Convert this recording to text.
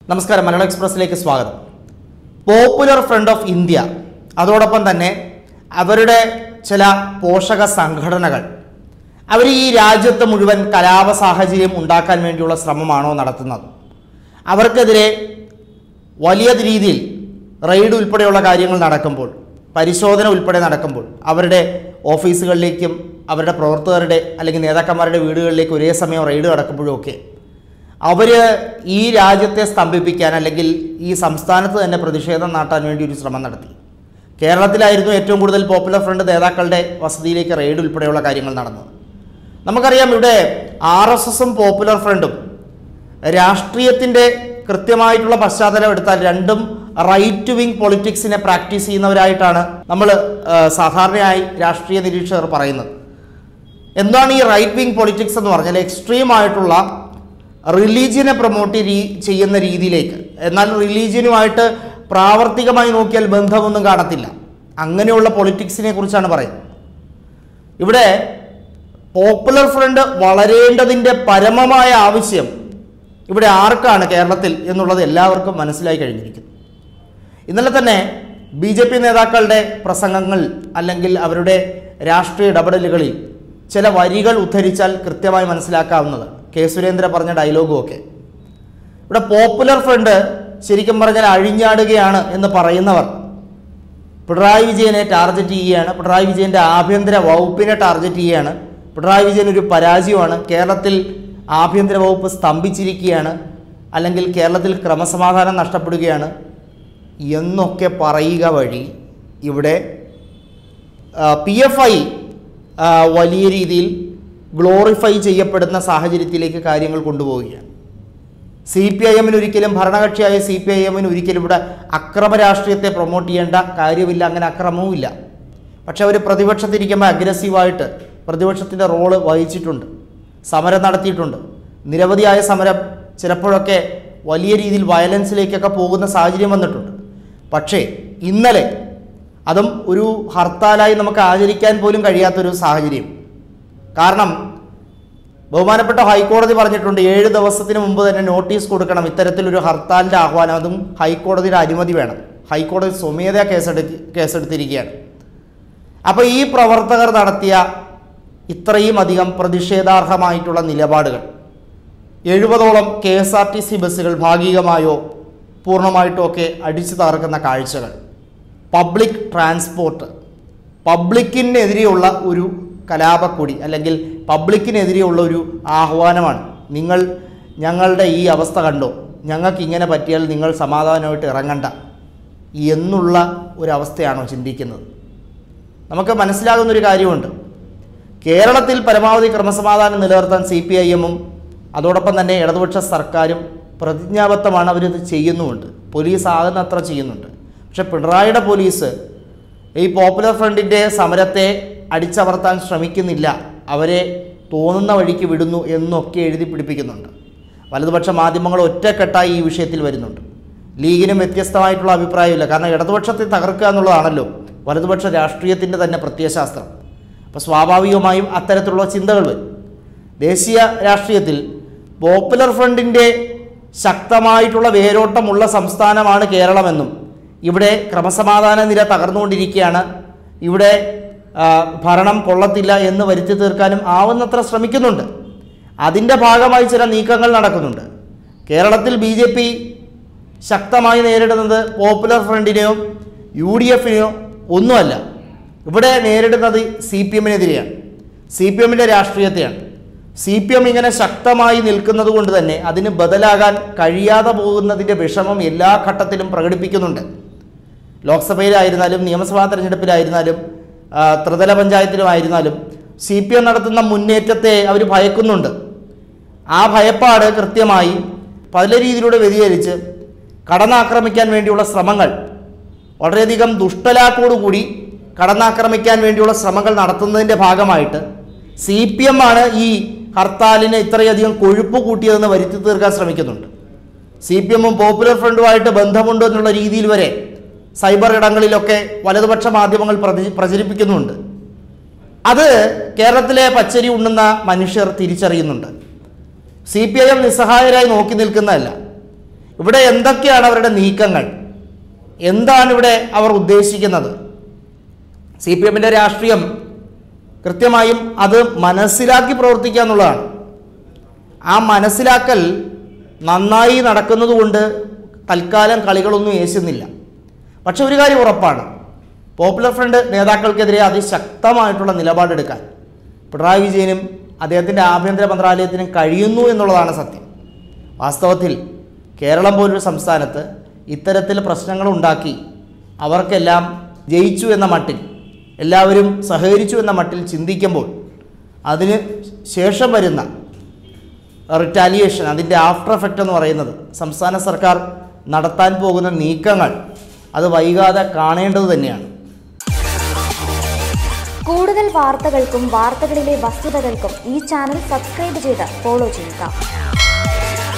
നമസ്കാരം മലയാളം എക്സ്പ്രസിലേക്ക് സ്വാഗതം popular front of India അതോടൊപ്പം തന്നെ അവരുടെ ചില പോഷക സംഘടനകൾ അവർ ഈ രാജ്യത്ത് മുഴുവൻ കലാപ സാഹചര്യം ഉണ്ടാക്കാൻ വേണ്ടിയുള്ള ശ്രമമാണോ നടത്തുന്നത് അവർക്കെതിരെ വലിയ രീതിയിൽ റെയ്ഡ് ഉൾപ്പെടെയുള്ള കാര്യങ്ങൾ നടക്കുമ്പോൾ പരിശോധന ഉൾപ്പെടെ നടക്കുമ്പോൾ അവരുടെ ഓഫീസുകളിലേക്കും അവരുടെ പ്രവർത്തകരുടെ അല്ലെങ്കിൽ നേതാക്കന്മാരുടെ വീടുകളിലേക്ക് ഒരേ സമയം റെയ്ഡ് നടക്കുമ്പോഴും ഒക്കെ അവർ ഈ രാജ്യത്തെ സ്തംഭിപ്പിക്കാൻ അല്ലെങ്കിൽ ഈ സംസ്ഥാനത്ത് തന്നെ പ്രതിഷേധം നാട്ടാൻ വേണ്ടി ഒരു ശ്രമം നടത്തി കേരളത്തിലായിരുന്നു ഏറ്റവും കൂടുതൽ പോപ്പുലർ ഫ്രണ്ട് നേതാക്കളുടെ വസതിയിലേക്ക് റെയ്ഡ് ഉൾപ്പെടെയുള്ള കാര്യങ്ങൾ നടന്നത് നമുക്കറിയാം ഇവിടെ ആർ എസ് എസും പോപ്പുലർ ഫ്രണ്ടും രാഷ്ട്രീയത്തിൻ്റെ കൃത്യമായിട്ടുള്ള പശ്ചാത്തലം എടുത്താൽ രണ്ടും റൈറ്റ് വിങ് പൊളിറ്റിക്സിനെ പ്രാക്ടീസ് ചെയ്യുന്നവരായിട്ടാണ് നമ്മൾ സാധാരണയായി രാഷ്ട്രീയ നിരീക്ഷകർ പറയുന്നത് എന്താണ് ഈ റൈറ്റ് വിങ് പൊളിറ്റിക്സ് എന്ന് പറഞ്ഞാൽ എക്സ്ട്രീം ആയിട്ടുള്ള റിലീജിയനെ പ്രൊമോട്ട് ചെയ്യുന്ന രീതിയിലേക്ക് എന്നാൽ റിലീജിയനുമായിട്ട് പ്രാവർത്തികമായി നോക്കിയാൽ ബന്ധമൊന്നും കാണത്തില്ല അങ്ങനെയുള്ള പൊളിറ്റിക്സിനെ കുറിച്ചാണ് പറയുന്നത് ഇവിടെ പോപ്പുലർ ഫ്രണ്ട് വളരേണ്ടതിൻ്റെ പരമമായ ആവശ്യം ഇവിടെ ആർക്കാണ് കേരളത്തിൽ എന്നുള്ളത് എല്ലാവർക്കും മനസ്സിലായി കഴിഞ്ഞിരിക്കുന്നു ഇന്നലെ തന്നെ ബി ജെ പി നേതാക്കളുടെ പ്രസംഗങ്ങൾ അല്ലെങ്കിൽ അവരുടെ രാഷ്ട്രീയ ഇടപെടലുകളിൽ ചില വരികൾ ഉദ്ധരിച്ചാൽ കൃത്യമായി മനസ്സിലാക്കാവുന്നത് കെ സുരേന്ദ്ര പറഞ്ഞ ഡയലോഗും ഒക്കെ ഇവിടെ പോപ്പുലർ ഫ്രണ്ട് ശരിക്കും പറഞ്ഞാൽ അഴിഞ്ഞാടുകയാണ് എന്ന് പറയുന്നവർ പിണറായി വിജയനെ ടാർഗറ്റ് ചെയ്യുകയാണ് പിണറായി വിജയൻ്റെ ആഭ്യന്തര വകുപ്പിനെ ടാർഗറ്റ് ചെയ്യുകയാണ് പിണറായി വിജയൻ ഒരു പരാജയമാണ് കേരളത്തിൽ ആഭ്യന്തര വകുപ്പ് സ്തംഭിച്ചിരിക്കുകയാണ് അല്ലെങ്കിൽ കേരളത്തിൽ ക്രമസമാധാനം നഷ്ടപ്പെടുകയാണ് എന്നൊക്കെ പറയുക വഴി ഇവിടെ പി എഫ് ഐ വലിയ രീതിയിൽ ഗ്ലോറിഫൈ ചെയ്യപ്പെടുന്ന സാഹചര്യത്തിലേക്ക് കാര്യങ്ങൾ കൊണ്ടുപോവുകയാണ് സി പി ഐ എമ്മിന് ഒരിക്കലും ഭരണകക്ഷിയായ സി പി ഐ എമ്മിന് ഒരിക്കലും ഇവിടെ അക്രമ രാഷ്ട്രീയത്തെ പ്രൊമോട്ട് ചെയ്യേണ്ട കാര്യമില്ല അങ്ങനെ അക്രമവുമില്ല പക്ഷെ അവർ പ്രതിപക്ഷത്തിരിക്കുമ്പോൾ അഗ്രസീവായിട്ട് പ്രതിപക്ഷത്തിൻ്റെ റോള് വഹിച്ചിട്ടുണ്ട് സമരം നടത്തിയിട്ടുണ്ട് നിരവധിയായ സമരം ചിലപ്പോഴൊക്കെ വലിയ രീതിയിൽ വയലൻസിലേക്കൊക്കെ പോകുന്ന സാഹചര്യം വന്നിട്ടുണ്ട് പക്ഷേ ഇന്നലെ അതും ഒരു ഹർത്താലായി നമുക്ക് ആചരിക്കാൻ പോലും കഴിയാത്തൊരു സാഹചര്യം കാരണം ബഹുമാനപ്പെട്ട ഹൈക്കോടതി പറഞ്ഞിട്ടുണ്ട് ഏഴ് ദിവസത്തിന് മുമ്പ് തന്നെ നോട്ടീസ് കൊടുക്കണം ഇത്തരത്തിലൊരു ഹർത്താലിൻ്റെ ആഹ്വാനം അതും ഹൈക്കോടതിയുടെ അനുമതി വേണം ഹൈക്കോടതി സ്വമേധയാ കേസെടുത്ത് കേസെടുത്തിരിക്കുകയാണ് അപ്പോൾ ഈ പ്രവർത്തകർ നടത്തിയ ഇത്രയും അധികം പ്രതിഷേധാർഹമായിട്ടുള്ള നിലപാടുകൾ എഴുപതോളം K S R T C ബസ്സുകൾ ഭാഗികമായോ പൂർണ്ണമായിട്ടോ ഒക്കെ അടിച്ചു തകർക്കുന്ന കാഴ്ചകൾ പബ്ലിക് ട്രാൻസ്പോർട്ട് പബ്ലിക്കിനെതിരെയുള്ള ഒരു കലാപക്കൊടി അല്ലെങ്കിൽ പബ്ലിക്കിനെതിരെയുള്ള ഒരു ആഹ്വാനമാണ് നിങ്ങൾ ഞങ്ങളുടെ ഈ അവസ്ഥ കണ്ടോ ഞങ്ങൾക്ക് ഇങ്ങനെ പറ്റിയാൽ നിങ്ങൾ സമാധാനമായിട്ട് ഇറങ്ങണ്ട എന്നുള്ള ഒരവസ്ഥയാണോ ചിന്തിക്കുന്നത് നമുക്ക് മനസ്സിലാകുന്നൊരു കാര്യമുണ്ട് കേരളത്തിൽ പരമാവധി ക്രമസമാധാനം നിലനിർത്താൻ സി പി ഐ എമ്മും അതോടൊപ്പം തന്നെ ഇടതുപക്ഷ സർക്കാരും പ്രതിജ്ഞാബദ്ധമാണ് അവരിത് ചെയ്യുന്നുമുണ്ട് പോലീസ് ആകുന്നത്ര ചെയ്യുന്നുണ്ട് പക്ഷെ പിണറായിയുടെ പോലീസ് ഈ പോപ്പുലർ ഫ്രണ്ടിൻ്റെ സമരത്തെ അടിച്ചമർത്താൻ ശ്രമിക്കുന്നില്ല അവരെ തോന്നുന്ന വഴിക്ക് വിടുന്നു എന്നൊക്കെ എഴുതി പിടിപ്പിക്കുന്നുണ്ട് വലതുപക്ഷ മാധ്യമങ്ങൾ ഒറ്റക്കെട്ടായി ഈ വിഷയത്തിൽ വരുന്നുണ്ട് ലീഗിനും വ്യത്യസ്തമായിട്ടുള്ള അഭിപ്രായമില്ല കാരണം ഇടതുപക്ഷത്തെ തകർക്കുക എന്നുള്ളതാണല്ലോ വലതുപക്ഷ രാഷ്ട്രീയത്തിൻ്റെ തന്നെ പ്രത്യയശാസ്ത്രം അപ്പോൾ സ്വാഭാവികമായും അത്തരത്തിലുള്ള ചിന്തകൾ വരും ദേശീയ രാഷ്ട്രീയത്തിൽ പോപ്പുലർ ഫ്രണ്ടിൻ്റെ ശക്തമായിട്ടുള്ള വേരോട്ടമുള്ള സംസ്ഥാനമാണ് കേരളമെന്നും ഇവിടെ ക്രമസമാധാന നില തകർന്നുകൊണ്ടിരിക്കുകയാണ് ഇവിടെ ആ, ഭരണം കൊള്ളത്തില്ല എന്ന് വരുത്തി തീർക്കാനും ആവുന്നത്ര ശ്രമിക്കുന്നുണ്ട് അതിൻ്റെ ഭാഗമായി ചില നീക്കങ്ങൾ നടക്കുന്നുണ്ട് കേരളത്തിൽ ബി ജെ പി ശക്തമായി നേരിടുന്നത് പോപ്പുലർ ഫ്രണ്ടിനെയോ യു ഡി എഫിനെയോ ഒന്നുമല്ല ഇവിടെ നേരിടുന്നത് സി പി എമ്മിനെതിരെയാണ് സി പി എമ്മിൻ്റെ രാഷ്ട്രീയത്തെയാണ് സി പി എം ഇങ്ങനെ ശക്തമായി നിൽക്കുന്നത് കൊണ്ട് തന്നെ അതിന് ബദലാകാൻ കഴിയാതെ പോകുന്നതിൻ്റെ വിഷമം എല്ലാ ഘട്ടത്തിലും പ്രകടിപ്പിക്കുന്നുണ്ട് ലോക്സഭയിലായിരുന്നാലും നിയമസഭാ തെരഞ്ഞെടുപ്പിലായിരുന്നാലും ആ, ത്രിതല പഞ്ചായത്തിലുമായിരുന്നാലും സി പി എം നടത്തുന്ന മുന്നേറ്റത്തെ അവർ ഭയക്കുന്നുണ്ട് ആ ഭയപ്പാട് കൃത്യമായി പല രീതിയിലൂടെ വ്യതിചലിച്ച് കടന്നാക്രമിക്കാൻ വേണ്ടിയുള്ള ശ്രമങ്ങൾ വളരെയധികം ദുഷ്ടലാക്കോടുകൂടി കടന്നാക്രമിക്കാൻ വേണ്ടിയുള്ള ശ്രമങ്ങൾ നടത്തുന്നതിൻ്റെ ഭാഗമായിട്ട് സി പി എം ആണ് ഈ ഹർത്താലിന് ഇത്രയധികം കൊഴുപ്പ് കൂട്ടിയതെന്ന് വരുത്തി തീർക്കാൻ ശ്രമിക്കുന്നുണ്ട് സി പി എമ്മും പോപ്പുലർ ഫ്രണ്ടുമായിട്ട് ബന്ധമുണ്ട് എന്നുള്ള രീതിയിൽ വരെ സൈബർ ഇടങ്ങളിലൊക്കെ വലതുപക്ഷ മാധ്യമങ്ങൾ പ്രതി പ്രചരിപ്പിക്കുന്നുണ്ട് അത് കേരളത്തിലെ പച്ചരി ഉണ്ണുന്ന മനുഷ്യർ തിരിച്ചറിയുന്നുണ്ട് സി പി ഐ എം നിസ്സഹായരായി നോക്കി നിൽക്കുന്നതല്ല ഇവിടെ എന്തൊക്കെയാണ് അവരുടെ നീക്കങ്ങൾ എന്താണ് ഇവിടെ അവർ ഉദ്ദേശിക്കുന്നത് സി പി എമ്മിൻ്റെ രാഷ്ട്രീയം കൃത്യമായും അത് മനസ്സിലാക്കി പ്രവർത്തിക്കുക എന്നുള്ളതാണ് ആ മനസ്സിലാക്കൽ നന്നായി നടക്കുന്നതുകൊണ്ട് തൽക്കാലം കളികളൊന്നും ഏശുന്നില്ല പക്ഷെ ഒരു കാര്യം ഉറപ്പാണ് പോപ്പുലർ ഫ്രണ്ട് നേതാക്കൾക്കെതിരെ അതിശക്തമായിട്ടുള്ള നിലപാടെടുക്കാൻ പിണറായി വിജയനും അദ്ദേഹത്തിൻ്റെ ആഭ്യന്തര മന്ത്രാലയത്തിനും കഴിയുന്നു എന്നുള്ളതാണ് സത്യം വാസ്തവത്തിൽ കേരളം പോലൊരു സംസ്ഥാനത്ത് ഇത്തരത്തിൽ പ്രശ്നങ്ങൾ ഉണ്ടാക്കി അവർക്കെല്ലാം ജയിച്ചു എന്ന മട്ടിൽ എല്ലാവരും സഹകരിച്ചു എന്ന മട്ടിൽ ചിന്തിക്കുമ്പോൾ അതിന് ശേഷം വരുന്ന റിറ്റാലിയേഷൻ അതിൻ്റെ ആഫ്റ്റർ എഫക്റ്റ് എന്ന് പറയുന്നത് സംസ്ഥാന സർക്കാർ നടത്താൻ പോകുന്ന നീക്കങ്ങൾ അത് വൈകാതെ കാണേണ്ടത് തന്നെയാണ് കൂടുതൽ വാർത്തകൾക്കും വാർത്തകളിലെ വസ്തുതകൾക്കും ഈ ചാനൽ സബ്സ്ക്രൈബ് ചെയ്ത് ഫോളോ ചെയ്യുക